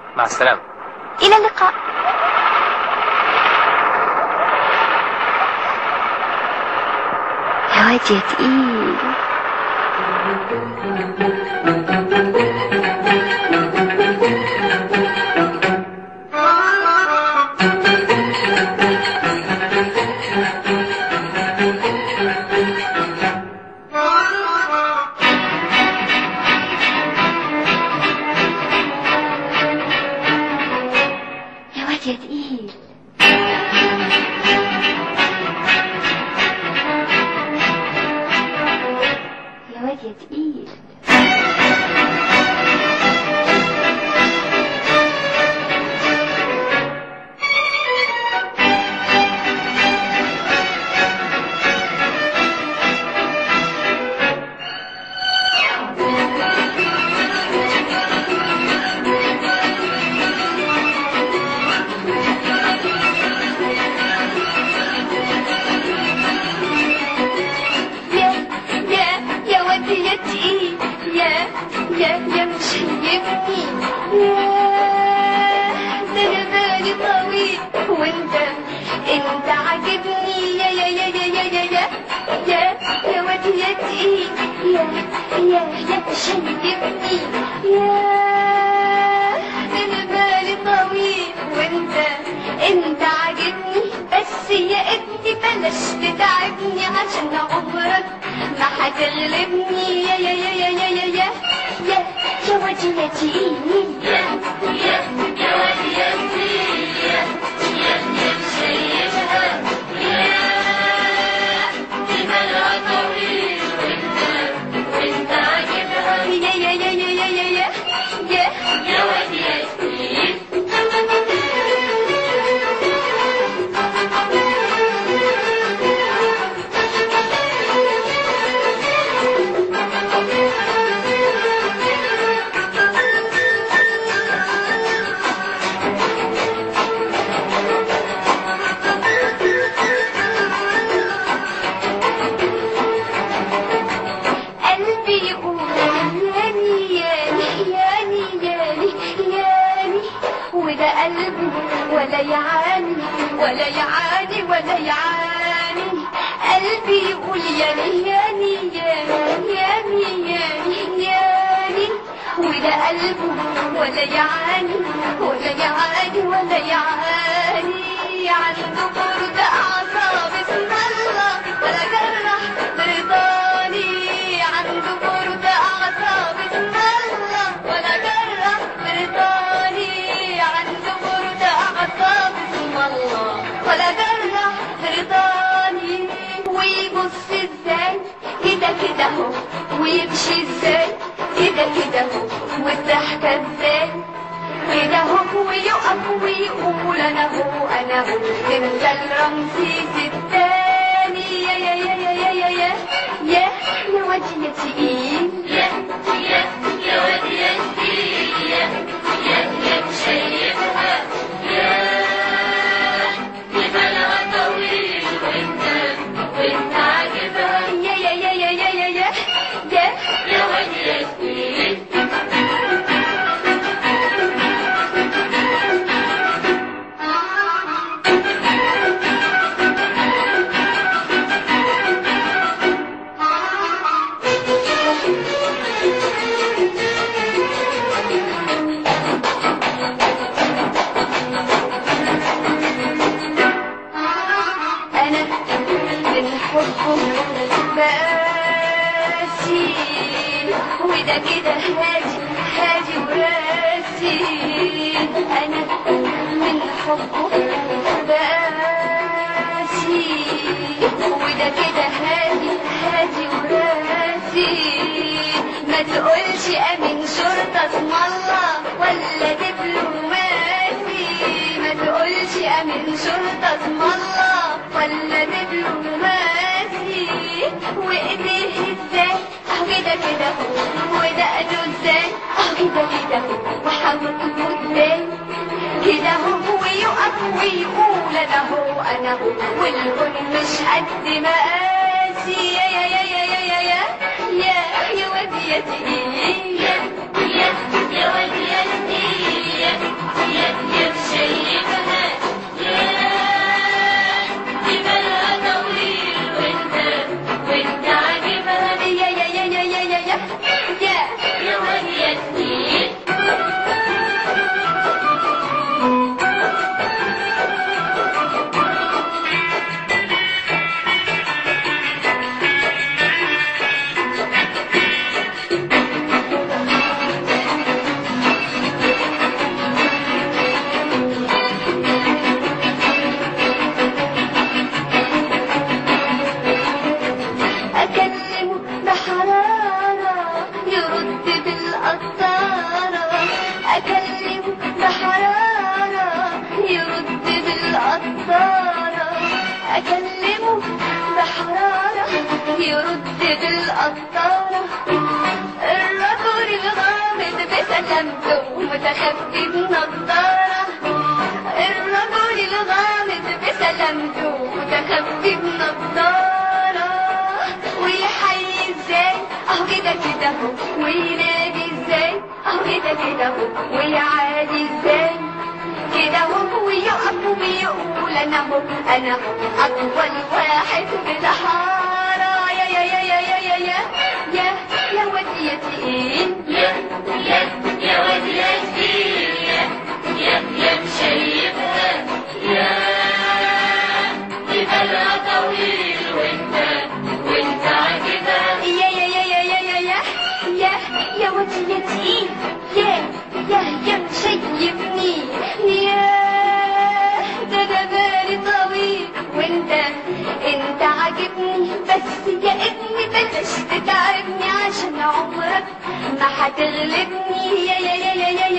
مع السلامة إلى اللقاء يا واد يا تقيل يا واد يا تقيل يا واد يا تقيل يا يا يا ودي يا تقيل يا يا يا مش هيبني يا ده انا بالي طويل وانت انت عاجبني يا يا يا يا يا يا يا يا يا ودي يا تقيل يا يا يا مش هيبني يا ده انا بالي طويل وانت انت عاجبني بس يا ابني بلاش تتعبني عشان عمرك ما هتغلبني يا يا يا يا يا يا يا يا يا وادي يا تقيل يا يا يا وادي يا تقيل يا يا يا شايفها يا دي بالها طويل وانت وانت عاجبها يا يا يا يا يا يا يا يا يا وادي يا تقيل قلبي يقول ياني ياني ياني ياني ياني وده قلبه ولا يعاني ولا يعاني ولا يعاني قلبي يقول ياني ياني ياني ياني ياني ياني وده قلبه ولا يعاني ولا يعاني ولا يعاني عنده برد أعصاب اسم الله ولا جرح برضاني عنده برد أعصاب اسم الله ولا جرح برضاني عنده برد أعصاب اسم الله ولا جرح برضاني ويبص ازاي كده كده اهو ويمشي ازاي كده كده اهو والضحكة ازاي كده هو ويقف ويقول انا هو انا هو تمثال رمسيس التاني يا يا يا يا يا يا يا يا يا وادي يا تقيل يا يا يا وادي يا تقيل يا يا يا شايفها يا دي بالها طويل وانت وانت عاجبها يا يا يا يا يا يا يا يا يا وادي يا تقيل انا من حبه باسي وده كده هادي هادي وراسي انا من حبه باسي وده كده هادي هادي وراسي ما تقولش امين شرطة اسم الله ولا دبلوماسي ما تقولش امين شرطة اسم الله ولا دبلوماسي وايديه ازاي اهو كده كده اهو ودقنه ازاي اهو كده كده اهو وحاوطه ازاي كده هو ويقف ويقول انا هو انا هو والكون مش قد مقاسي يا يا يا يا يا يا يا يا يا ودي يا تقيل يا يا يا ودي يا تقيل بحرارة يرد بالقطارة أكلمه بحرارة يرد بالقطارة الرجل الغامض بسلامته متخفي بنضارة الرجل الغامض بسلامته متخفي بنضارة ويحيي ازاي اهو كده كده اهو وينادي ازاي اهو كده كده اهو ويعادي ازاي كده اهو ويقف ويقول انا اهو انا اهو اطول واحد في الحارة يا يا يا يا يا يا يا يا يا ودي يا تقيل يا يا يا واد يا كبير يا يا يا مشيبها يا جبالها طويل وانت وانت عاجبها يا يا يا يا يا يا يا يا يا وجهي يا تقيل يا يا يا مشيبني يا ده ده بالي طويل وانت انت عاجبني بس يا ابني بلاش تتعبني عشان عمرك ما هتغلبني يا يا يا يا يا